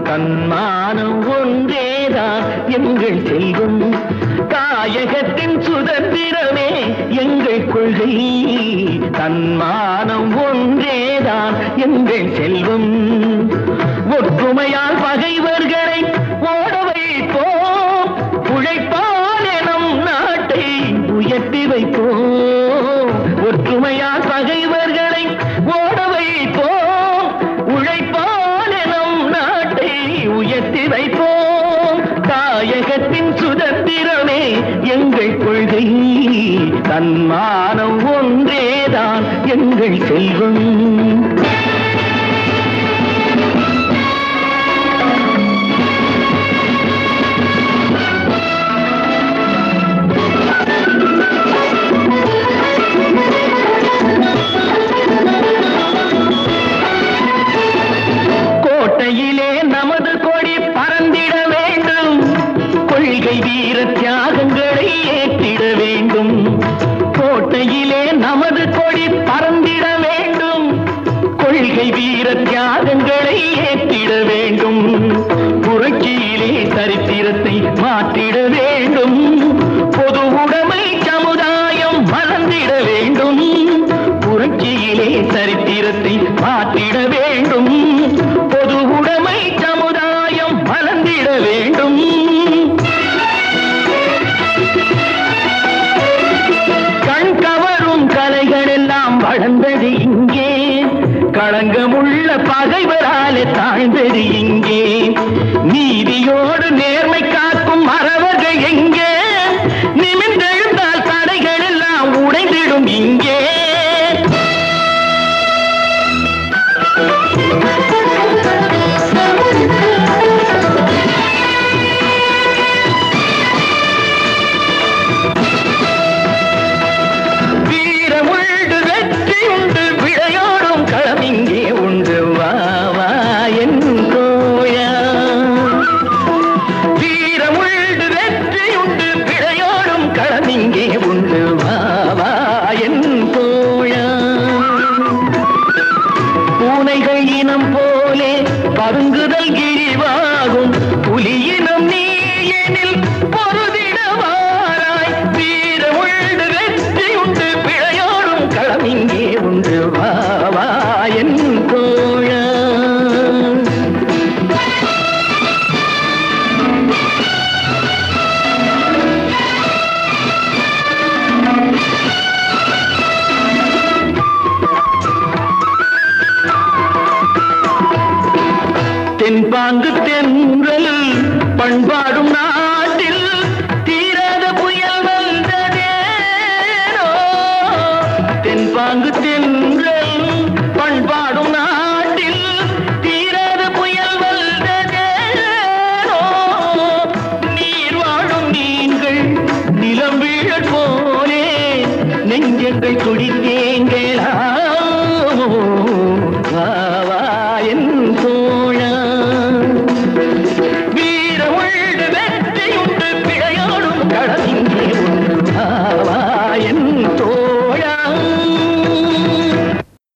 தன்மானம் ஒன்றேதான் எங்கள் செல்வம் தாயகத்தின் சுதந்திரமே எங்கள் கொள்கை தன்மானம் ஒன்றேதான் எங்கள் செல்வம் ஒற்றுமையால் பகைவர்களை ஓட வைப்போம் உழைப்பால் எனும் நாட்டை உயர்த்தி வைப்போம் ஒற்றுமையால் பகைவர்களை ஓட வைப்போம் உழைப்பால் எனும் நாட்டை உயர்த்தி வைப்போம் தாயகத்தின் சுதந்திரமே எங்கள் கொள்கை தன்மானம் ஒன்றேதான் எங்கள் செல்வம் கோட்டையிலே நமது கொடி பறந்திட வேண்டும் கொள்கை வீர தியாகங்களை ஏற்றிட வேண்டும் கோட்டையிலே நமது கொடி பறந்திட வேண்டும் கொள்கை வீர தியாகங்களை ஏற்றிட வேண்டும் புரட்சியிலே சரித்திரத்தை மாற்றிட வேண்டும் பொது உடைமை சமுதாயம் மலர்ந்திட வேண்டும் புரட்சியிலே சரித்திரத்தை மாற்றிட வேண்டும் பொது உடைமை சமுதாயம் மலர்ந்திட வேண்டும் கண் கவரும் கலைகள் எல்லாம் வளர்ந்தது இங்கே களங்கமுள்ள பகைவராலே தாழ்ந்தது இங்கே நீதியோடு நேர்மை காக்கும் மறவர்கள் எங்கே நிமிர்ந்தெழுந்தால் தடைகள் எல்லாம் உடைந்திடும் இங்கே வீரமுண்டு வெற்றி உண்டு விளையாடும் களம் இங்கே உண்டு வா வா என் தோயா வீரமுண்டு வெற்றி உண்டு விளையாடும் களம் இங்கே உண்டு வா வா என் தோயா பூனைகள் இனம் போலே பருங்குதல் கிழிவாகும் புலியினம் நீ எனில் பொருதிடவாராய் வீர உண்டு வெற்றி உண்டு பிழையோடும் களம் இங்கே உண்டு வா வா என் தோழா தென்பாங்கு தென்றல் பண்பாடும் நாட்டில் தீராத புயல் வந்ததேனோ தென்பாங்கு